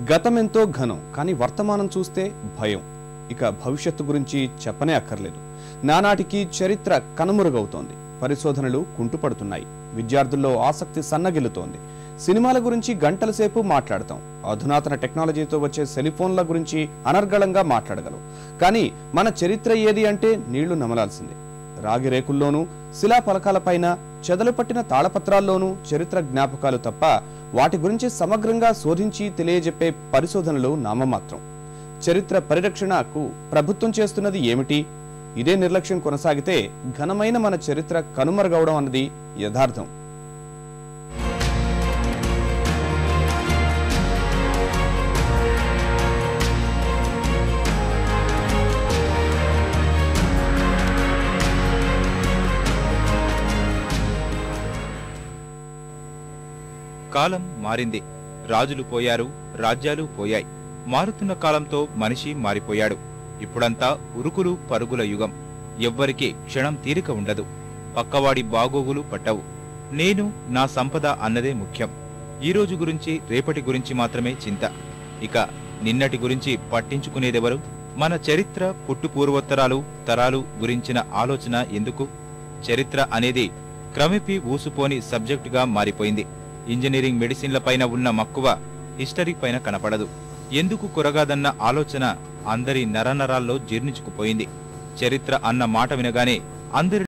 గతమెంతో ఘనం కానీ వర్తమానం చూస్తే భయం ఇక భవిష్యత్తు గురించి చెప్పనే అక్కర్లేదు నానాటికి చరిత్ర కనుమరుగవుతోంది పరిశోధనలు కుంటుపడుతున్నాయి విద్యార్థుల్లో ఆసక్తి సన్నగిల్లుతోంది సినిమాల గురించి గంటల సేపు మాట్లాడతాం అధునాతన టెక్నాలజీతో వచ్చే సెలిఫోన్ల గురించి అనర్గళంగా మాట్లాడగలం కానీ మన చరిత్ర ఏది అంటే నీళ్లు నమలాల్సిందే రాగి రేకుల్లోనూ శిలా పలకాలపైన చెదలు పట్టిన తాళపత్రాల్లోనూ చరిత్ర జ్ఞాపకాలు తప్ప వాటి గురించి సమగ్రంగా శోధించి తెలియజెప్పే పరిశోధనలు నామమాత్రం చరిత్ర పరిరక్షణకు ప్రభుత్వం చేస్తున్నది ఏమిటి ఇదే నిర్లక్ష్యం కొనసాగితే ఘనమైన మన చరిత్ర కనుమరుగవడం అన్నది యథార్థం కాలం మారింది రాజులు పోయారు రాజ్యాలు పోయాయి మారుతున్న కాలంతో మనిషి మారిపోయాడు ఇప్పుడంతా ఉరుకులు పరుగుల యుగం ఎవ్వరికీ క్షణం తీరిక ఉండదు పక్కవాడి బాగోగులు పట్టవు నేను నా సంపద అన్నదే ముఖ్యం ఈ రోజు గురించి రేపటి గురించి మాత్రమే చింత ఇక నిన్నటి గురించి పట్టించుకునేదెవరు మన చరిత్ర పుట్టుపూర్వోత్తరాలు తరాలు గురించిన ఆలోచన ఎందుకు చరిత్ర అనేది క్రమేపీ ఊసుపోని సబ్జెక్టుగా మారిపోయింది ఇంజనీరింగ్ మెడిసిన్ల పైన ఉన్న మక్కువ హిస్టరీ పైన కనపడదు ఎందుకు కొరగాదన్న ఆలోచన అందరి నరనరాల్లో జీర్ణించుకుపోయింది చరిత్ర అన్న మాట వినగానే అందరి